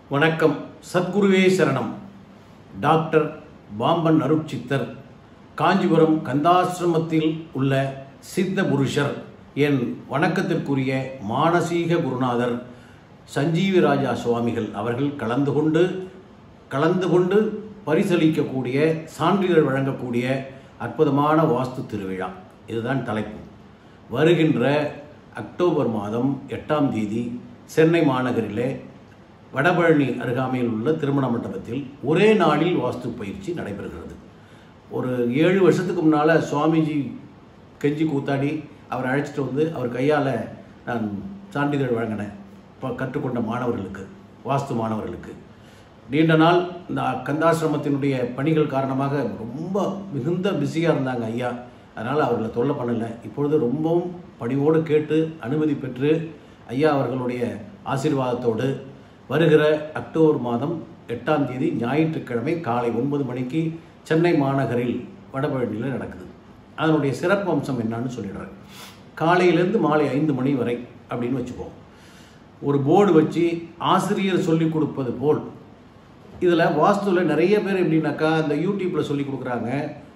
வணக்கம் சத்குருவே சரணம் டாக்டர் பாம்பன் அருட்சித்தர் காஞ்சிபுரம் கந்தாசிரமத்தில் உள்ள சித்த புருஷர் என் வணக்கத்திற்குரிய மானசீக குருநாதர் சஞ்சீவி ராஜா சுவாமிகள் அவர்கள் கலந்து கொண்டு கலந்து கொண்டு பரிசளிக்கக்கூடிய சான்றிதழ் வழங்கக்கூடிய அற்புதமான வாஸ்து திருவிழா இதுதான் தலைப்பு வருகின்ற அக்டோபர் மாதம் எட்டாம் தேதி சென்னை மாநகரிலே வடபழனி அருகாமையில் உள்ள திருமண மண்டபத்தில் ஒரே நாளில் வாஸ்து பயிற்சி நடைபெறுகிறது ஒரு ஏழு வருஷத்துக்கு முன்னால் சுவாமிஜி கெஞ்சி கூத்தாடி அவரை அழைச்சிட்டு வந்து அவர் கையால் நான் சான்றிதழ் வழங்கினேன் இப்போ கற்றுக்கொண்ட மாணவர்களுக்கு வாஸ்து மாணவர்களுக்கு நீண்ட நாள் இந்த கந்தாசிரமத்தினுடைய பணிகள் காரணமாக ரொம்ப மிகுந்த பிஸியாக இருந்தாங்க ஐயா அதனால் அவர்களை தொல்லை பண்ணலை இப்பொழுது ரொம்பவும் பணிவோடு கேட்டு அனுமதி பெற்று ஐயா அவர்களுடைய ஆசீர்வாதத்தோடு வருகிற அக்டோபர் மாதம் எட்டாம் தேதி ஞாயிற்றுக்கிழமை காலை ஒன்பது மணிக்கு சென்னை மாநகரில் வடபழனியில் நடக்குது அதனுடைய சிறப்பு அம்சம் என்னன்னு சொல்லிடுறேன் காலையிலேருந்து மாலை ஐந்து மணி வரை அப்படின்னு வச்சுப்போம் ஒரு போர்டு வச்சு ஆசிரியர் சொல்லிக் கொடுப்பது போல் இதில் வாஸ்துவில் நிறைய பேர் எப்படின்னாக்கா இந்த யூடியூப்பில் சொல்லி கொடுக்குறாங்க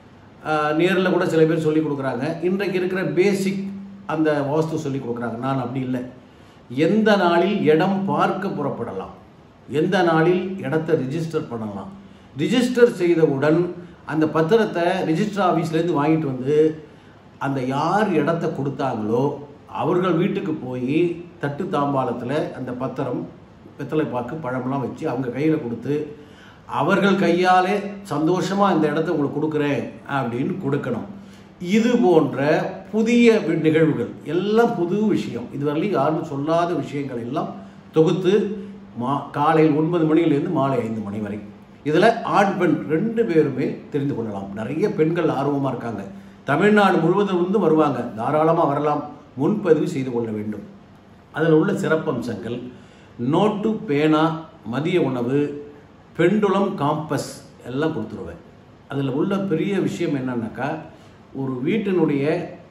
நேரில் கூட சில பேர் சொல்லி கொடுக்குறாங்க இன்றைக்கு இருக்கிற பேசிக் அந்த வாஸ்து சொல்லி கொடுக்குறாங்க நான் அப்படி இல்லை எந்த நாளில் இடம் பார்க்க புறப்படலாம் எந்த நாளில் இடத்த ரிஜிஸ்டர் பண்ணலாம் ரிஜிஸ்டர் செய்தவுடன் அந்த பத்திரத்தை ரிஜிஸ்டர் ஆஃபீஸ்லேருந்து வாங்கிட்டு வந்து அந்த யார் இடத்த கொடுத்தாங்களோ அவர்கள் வீட்டுக்கு போய் தட்டு தாம்பாளத்தில் அந்த பத்திரம் வெத்தலை பாக்கு பழமெல்லாம் வச்சு அவங்க கையில் கொடுத்து அவர்கள் கையாலே சந்தோஷமாக இந்த இடத்த உங்களுக்கு கொடுக்குறேன் அப்படின்னு கொடுக்கணும் இது போன்ற புதிய வி- நிகழ்வுகள் எல்லாம் புது விஷயம் இதுவரையிலும் யாரும் சொல்லாத விஷயங்கள் எல்லாம் தொகுத்து மா காலையில் ஒன்பது மணியிலிருந்து மாலை ஐந்து மணி வரை இதில் ஆண் பெண் ரெண்டு பேருமே தெரிந்து கொள்ளலாம் நிறைய பெண்கள் ஆர்வமாக இருக்காங்க தமிழ்நாடு முழுவதும் இருந்து வருவாங்க தாராளமாக வரலாம் முன்பதிவு செய்து கொள்ள வேண்டும் அதில் உள்ள சிறப்பம்சங்கள் நோட்டு பேனா மதிய உணவு பெண்டுலம் காம்பஸ் எல்லாம் கொடுத்துருவேன் அதில் உள்ள பெரிய விஷயம் என்னன்னாக்கா ஒரு வீட்டினுடைய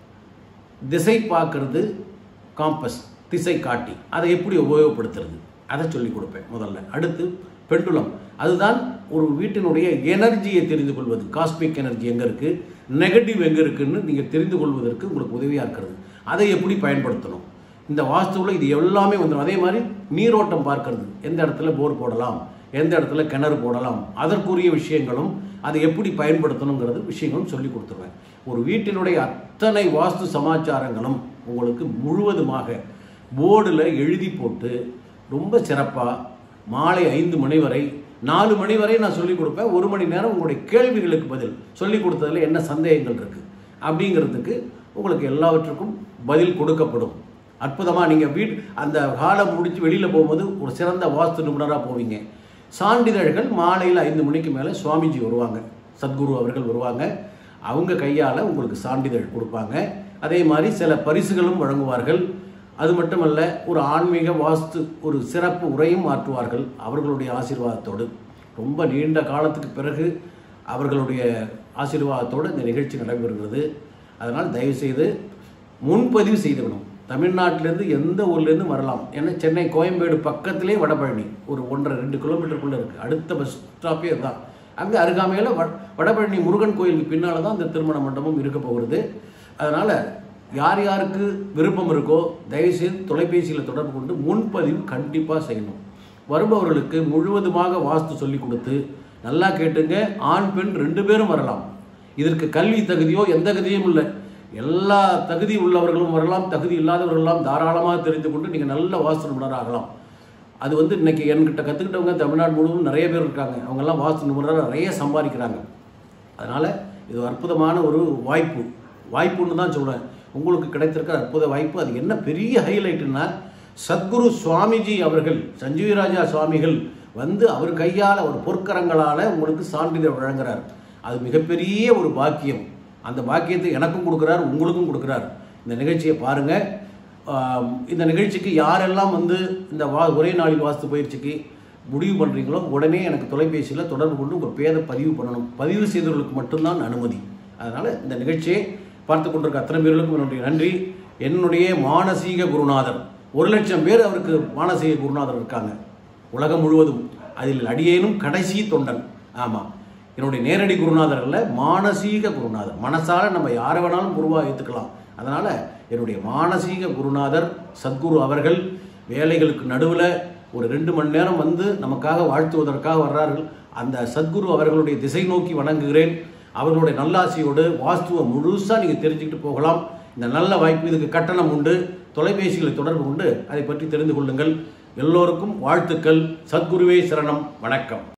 திசை பார்க்கறது காம்பஸ் திசை காட்டி அதை எப்படி உபயோகப்படுத்துறது அதை சொல்லி கொடுப்பேன் முதல்ல அடுத்து பெண்டுலம் அதுதான் ஒரு வீட்டினுடைய எனர்ஜியை தெரிந்து கொள்வது காஸ்மிக் எனர்ஜி எங்கே இருக்குது நெகட்டிவ் எங்கே இருக்குன்னு நீங்கள் தெரிந்து கொள்வதற்கு உங்களுக்கு உதவியாக இருக்கிறது அதை எப்படி பயன்படுத்தணும் இந்த வாஸ்துவில் இது எல்லாமே வந்துடும் அதே மாதிரி நீரோட்டம் பார்க்கறது எந்த இடத்துல போர் போடலாம் எந்த இடத்துல கிணறு போடலாம் அதற்குரிய விஷயங்களும் அதை எப்படி பயன்படுத்தணுங்கிறது விஷயங்களும் சொல்லி கொடுத்துருவேன் ஒரு வீட்டினுடைய அத்தனை வாஸ்து சமாச்சாரங்களும் உங்களுக்கு முழுவதுமாக போர்டில் எழுதி போட்டு ரொம்ப சிறப்பாக மாலை ஐந்து மணி வரை நாலு மணி வரை நான் சொல்லிக் கொடுப்பேன் ஒரு மணி நேரம் உங்களுடைய கேள்விகளுக்கு பதில் சொல்லிக் கொடுத்ததில் என்ன சந்தேகங்கள் இருக்குது அப்படிங்கிறதுக்கு உங்களுக்கு எல்லாவற்றுக்கும் பதில் கொடுக்கப்படும் அற்புதமாக நீங்கள் வீட் அந்த காலம் முடித்து வெளியில் போகும்போது ஒரு சிறந்த வாஸ்து நிபுணராக போவீங்க சான்றிதழ்கள் மாலையில் ஐந்து மணிக்கு மேலே சுவாமிஜி வருவாங்க சத்குரு அவர்கள் வருவாங்க அவங்க கையால் உங்களுக்கு சான்றிதழ் கொடுப்பாங்க அதே மாதிரி சில பரிசுகளும் வழங்குவார்கள் அது மட்டுமல்ல ஒரு ஆன்மீக வாஸ்து ஒரு சிறப்பு உரையும் மாற்றுவார்கள் அவர்களுடைய ஆசீர்வாதத்தோடு ரொம்ப நீண்ட காலத்துக்கு பிறகு அவர்களுடைய ஆசீர்வாதத்தோடு இந்த நிகழ்ச்சி நடைபெறுகிறது அதனால் தயவுசெய்து முன்பதிவு செய்துவிடும் தமிழ்நாட்டிலேருந்து எந்த ஊர்லேருந்து வரலாம் ஏன்னா சென்னை கோயம்பேடு பக்கத்திலே வடபழனி ஒரு ஒன்றரை ரெண்டு கிலோமீட்டருக்குள்ளே இருக்குது அடுத்த பஸ் ஸ்டாப்பே தான் அங்கே அருகாமையில் வட வடபழனி முருகன் கோயிலுக்கு பின்னால் தான் இந்த திருமண மண்டபம் இருக்க போகிறது அதனால் யார் யாருக்கு விருப்பம் இருக்கோ தயவுசெய்து தொலைபேசியில் தொடர்பு கொண்டு முன்பதிவு கண்டிப்பாக செய்யணும் வருபவர்களுக்கு முழுவதுமாக வாஸ்து சொல்லி கொடுத்து நல்லா கேட்டுங்க ஆண் பெண் ரெண்டு பேரும் வரலாம் இதற்கு கல்வி தகுதியோ எந்த தகுதியும் இல்லை எல்லா தகுதி உள்ளவர்களும் வரலாம் தகுதி இல்லாதவர்களெல்லாம் தாராளமாக தெரிந்து கொண்டு நீங்கள் நல்ல வாஸ்து நிபுணர் ஆகலாம் அது வந்து இன்னைக்கு என்கிட்ட கற்றுக்கிட்டவங்க தமிழ்நாடு முழுவதும் நிறைய பேர் இருக்காங்க அவங்கெல்லாம் வாஸ்து நிபுணராக நிறைய சம்பாதிக்கிறாங்க அதனால் இது ஒரு அற்புதமான ஒரு வாய்ப்பு வாய்ப்புன்னு தான் சொல்கிறேன் உங்களுக்கு கிடைத்திருக்கிற அற்புத வாய்ப்பு அது என்ன பெரிய ஹைலைட்டுன்னா சத்குரு சுவாமிஜி அவர்கள் சஞ்சீவி ராஜா சுவாமிகள் வந்து அவர் கையால் ஒரு பொற்கரங்களால் உங்களுக்கு சான்றிதழ் வழங்குறார் அது மிகப்பெரிய ஒரு பாக்கியம் அந்த பாக்கியத்தை எனக்கும் கொடுக்குறார் உங்களுக்கும் கொடுக்குறார் இந்த நிகழ்ச்சியை பாருங்கள் ஆம், இந்த நிகழ்ச்சிக்கு யாரெல்லாம் வந்து இந்த வா ஒரே நாளில் வாஸ்து பயிற்சிக்கு முடிவு பண்ணுறீங்களோ உடனே எனக்கு தொலைபேசியில் தொடர்பு கொண்டு உங்கள் பேரை பதிவு பண்ணணும் பதிவு செய்தவர்களுக்கு மட்டும்தான் அனுமதி அதனால் இந்த நிகழ்ச்சியை பார்த்து கொண்டிருக்க அத்தனை பேர்களுக்கும் என்னுடைய நன்றி என்னுடைய மானசீக குருநாதர் ஒரு லட்சம் பேர் அவருக்கு மானசீக குருநாதர் இருக்காங்க உலகம் முழுவதும் அதில் அடியேனும் கடைசி தொண்டன் ஆமாம் என்னுடைய நேரடி குருநாதர் அல்ல மானசீக குருநாதர் மனசால நம்ம யாரை வேணாலும் குருவாக ஏற்றுக்கலாம் அதனால் என்னுடைய மானசீக குருநாதர் சத்குரு அவர்கள் வேலைகளுக்கு நடுவில் ஒரு ரெண்டு மணி நேரம் வந்து நமக்காக வாழ்த்துவதற்காக வர்றார்கள் அந்த சத்குரு அவர்களுடைய திசை நோக்கி வணங்குகிறேன் அவர்களுடைய நல்லாசியோடு வாஸ்துவை முழுசாக நீங்கள் தெரிஞ்சுக்கிட்டு போகலாம் இந்த நல்ல வாய்ப்பு இதுக்கு கட்டணம் உண்டு தொலைபேசிகளை தொடர்பு கொண்டு அதை பற்றி தெரிந்து கொள்ளுங்கள் எல்லோருக்கும் வாழ்த்துக்கள் சத்குருவே சரணம் வணக்கம்